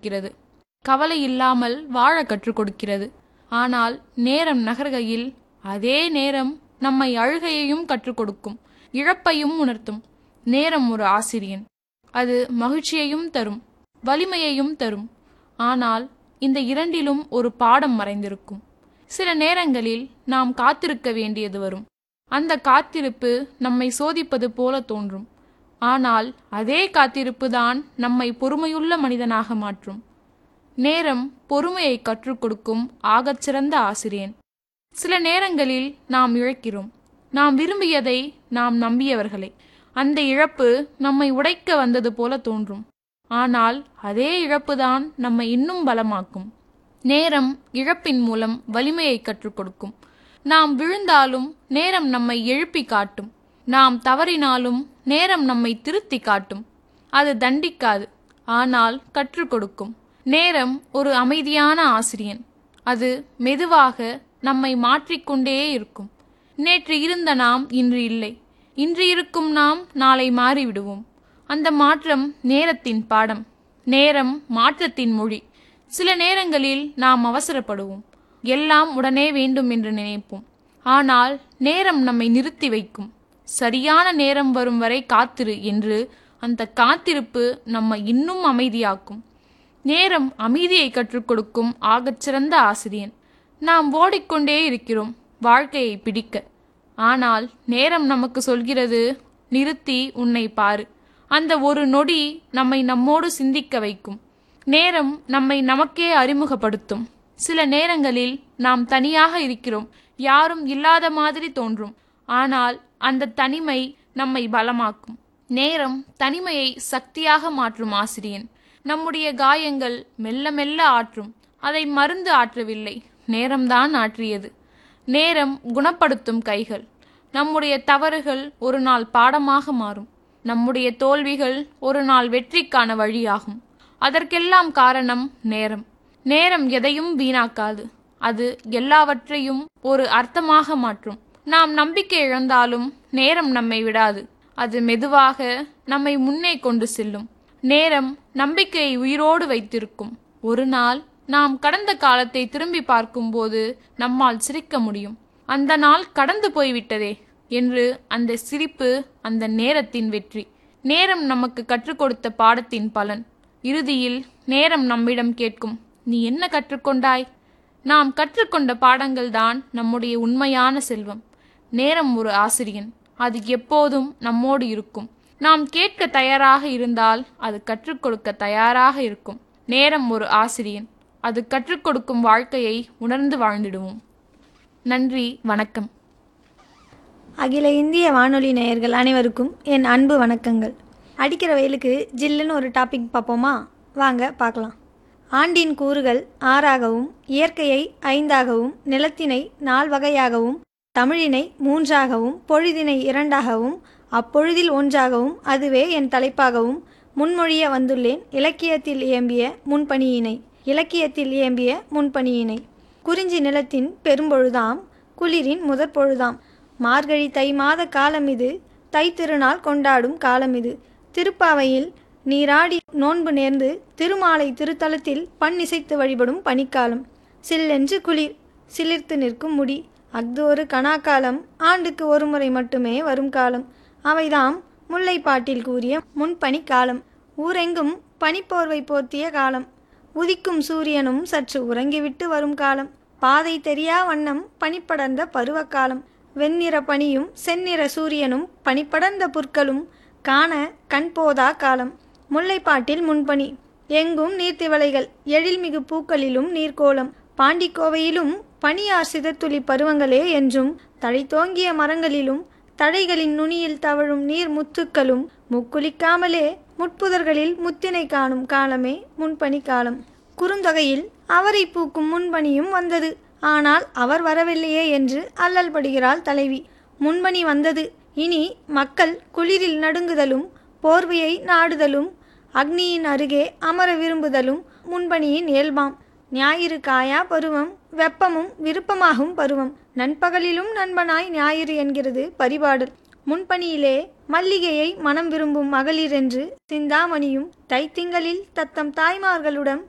கொடுக்கிறது கவலை இல்லாமல் வாழ கற்றுக் கொடுக்கிறது ஆனால் நேரம் நகர்கையில் அதே நேரம் நம்மை அழுகையையும் கற்றுக் கொடுக்கும் இழப்பையும் உணர்த்தும் நேரம் ஒரு ஆசிரியன் அது மகிழ்ச்சியையும் தரும் வலிமையையும் தரும் ஆனால் இந்த இரண்டிலும் ஒரு பாடம் மறைந்திருக்கும் சில நேரங்களில் நாம் காத்திருக்க வேண்டியது வரும் அந்த காத்திருப்பு நம்மை சோதிப்பது போல தோன்றும் ஆனால் அதே காத்திருப்பு தான் நம்மை பொறுமையுள்ள மனிதனாக மாற்றும் நேரம் பொறுமையை கற்றுக் கொடுக்கும் ஆகச்சிறந்த ஆசிரியன் சில நேரங்களில் நாம் இழக்கிறோம் நாம் விரும்பியதை நாம் நம்பியவர்களை அந்த இழப்பு நம்மை உடைக்க வந்தது போல தோன்றும் ஆனால் அதே இழப்புதான் நம்மை இன்னும் பலமாக்கும் நேரம் இழப்பின் மூலம் வலிமையை கற்றுக் கொடுக்கும் நாம் விழுந்தாலும் நேரம் நம்மை எழுப்பி காட்டும் நாம் தவறினாலும் நேரம் நம்மை திருத்தி காட்டும் அது தண்டிக்காது ஆனால் கற்றுக் கொடுக்கும் நேரம் ஒரு அமைதியான ஆசிரியன் அது மெதுவாக நம்மை மாற்றிக்கொண்டே இருக்கும் நேற்று இருந்த நாம் இன்று இல்லை இன்று இருக்கும் நாம் நாளை மாறிவிடுவோம் அந்த மாற்றம் நேரத்தின் பாடம் நேரம் மாற்றத்தின் மொழி சில நேரங்களில் நாம் அவசரப்படுவோம் எல்லாம் உடனே வேண்டும் என்று நினைப்போம் ஆனால் நேரம் நம்மை நிறுத்தி வைக்கும் சரியான நேரம் வரும் வரை காத்திரு என்று அந்த காத்திருப்பு நம்மை இன்னும் அமைதியாக்கும் நேரம் அமைதியை கற்றுக் கொடுக்கும் ஆகச்சிறந்த ஆசிரியன் நாம் ஓடிக்கொண்டே இருக்கிறோம் வாழ்க்கையை பிடிக்க ஆனால் நேரம் நமக்கு சொல்கிறது நிறுத்தி உன்னை பாரு அந்த ஒரு நொடி நம்மை நம்மோடு சிந்திக்க வைக்கும் நேரம் நம்மை நமக்கே அறிமுகப்படுத்தும் சில நேரங்களில் நாம் தனியாக இருக்கிறோம் யாரும் இல்லாத மாதிரி தோன்றும் ஆனால் அந்த தனிமை நம்மை பலமாக்கும் நேரம் தனிமையை சக்தியாக மாற்றும் ஆசிரியன் நம்முடைய காயங்கள் மெல்ல மெல்ல ஆற்றும் அதை மருந்து ஆற்றவில்லை நேரம்தான் ஆற்றியது நேரம் குணப்படுத்தும் கைகள் நம்முடைய தவறுகள் ஒரு நாள் பாடமாக மாறும் நம்முடைய தோல்விகள் ஒரு நாள் வெற்றிக்கான வழியாகும் அதற்கெல்லாம் காரணம் நேரம் நேரம் எதையும் வீணாக்காது அது எல்லாவற்றையும் ஒரு அர்த்தமாக மாற்றும் நாம் நம்பிக்கை இழந்தாலும் நேரம் நம்மை விடாது அது மெதுவாக நம்மை முன்னே கொண்டு செல்லும் நேரம் நம்பிக்கையை உயிரோடு வைத்திருக்கும் ஒரு நாள் நாம் கடந்த காலத்தை திரும்பி பார்க்கும்போது நம்மால் சிரிக்க முடியும் அந்த நாள் கடந்து போய்விட்டதே என்று அந்த சிரிப்பு அந்த நேரத்தின் வெற்றி நேரம் நமக்கு கற்றுக் கொடுத்த பாடத்தின் பலன் இறுதியில் நேரம் நம்மிடம் கேட்கும் நீ என்ன கற்றுக்கொண்டாய் நாம் கற்றுக்கொண்ட பாடங்கள்தான் நம்முடைய உண்மையான செல்வம் நேரம் ஒரு ஆசிரியன் அது எப்போதும் நம்மோடு இருக்கும் நாம் கேட்க தயாராக இருந்தால் அது கற்றுக் கொடுக்க தயாராக இருக்கும் நேரம் ஒரு ஆசிரியன் அது கற்றுக் கொடுக்கும் வாழ்க்கையை உணர்ந்து வாழ்ந்திடுவோம் நன்றி வணக்கம் அகில இந்திய வானொலி நேயர்கள் அனைவருக்கும் என் அன்பு வணக்கங்கள் அடிக்கிற வெயிலுக்கு ஜில்லுன்னு ஒரு டாபிக் பார்ப்போமா வாங்க பார்க்கலாம் ஆண்டின் கூறுகள் ஆறாகவும் இயற்கையை ஐந்தாகவும் நிலத்தினை நால்வகையாகவும் தமிழினை மூன்றாகவும் பொழுதினை இரண்டாகவும் அப்பொழுதில் ஒன்றாகவும் அதுவே என் தலைப்பாகவும் முன்மொழிய வந்துள்ளேன் இலக்கியத்தில் இயம்பிய முன்பணியினை இலக்கியத்தில் இயம்பிய முன்பணியினை குறிஞ்சி நிலத்தின் பெரும்பொழுதாம் குளிரின் முதற்பொழுதாம் மார்கழி தை மாத காலம் இது தை திருநாள் கொண்டாடும் காலம் இது திருப்பாவையில் நீராடி நோன்பு நேர்ந்து திருமாலை திருத்தலத்தில் பண்ணிசைத்து வழிபடும் பனிக்காலம் சில்லென்று குளிர் சிலிர்த்து நிற்கும் முடி அஃதொரு கணாக்காலம் ஆண்டுக்கு ஒரு முறை மட்டுமே வரும் காலம் அவைதாம் முல்லைப்பாட்டில் கூறிய முன்பனி காலம் ஊரெங்கும் பனிப்போர்வை போர்த்திய காலம் உதிக்கும் சூரியனும் சற்று உறங்கிவிட்டு வரும் காலம் பாதை தெரியா வண்ணம் பனிப்படர்ந்த பருவக்காலம் வெண்ணிற பனியும் செந்நிற சூரியனும் பனிப்படர்ந்த புற்களும் காண கண் போதா காலம் முல்லைப்பாட்டில் முன்பனி எங்கும் நீர்த்திவளைகள் எழில்மிகு பூக்களிலும் நீர்க்கோலம் பாண்டிக்கோவையிலும் பனியார் சிதத்துளி பருவங்களே என்றும் தழைத்தோங்கிய மரங்களிலும் தடைகளின் நுனியில் தவழும் நீர் முத்துக்களும் முக்குளிக்காமலே முட்புதர்களில் முத்தினை காணும் காலமே முன்பனி காலம் குறுந்தொகையில் அவரை பூக்கும் முன்பனியும் வந்தது ஆனால் அவர் வரவில்லையே என்று அல்லல் படுகிறாள் தலைவி முன்பனி வந்தது இனி மக்கள் குளிரில் நடுங்குதலும் போர்வையை நாடுதலும் அக்னியின் அருகே அமர விரும்புதலும் முன்பனியின் இயல்பாம் ஞாயிறு காயா பருவம் வெப்பமும் விருப்பமாகும் பருவம் நண்பகலிலும் நண்பனாய் ஞாயிறு என்கிறது பரிபாடல் முன்பனியிலே மல்லிகையை மனம் விரும்பும் மகளிர் என்று சிந்தாமணியும் தைத்திங்களில் தத்தம் தாய்மார்களுடன்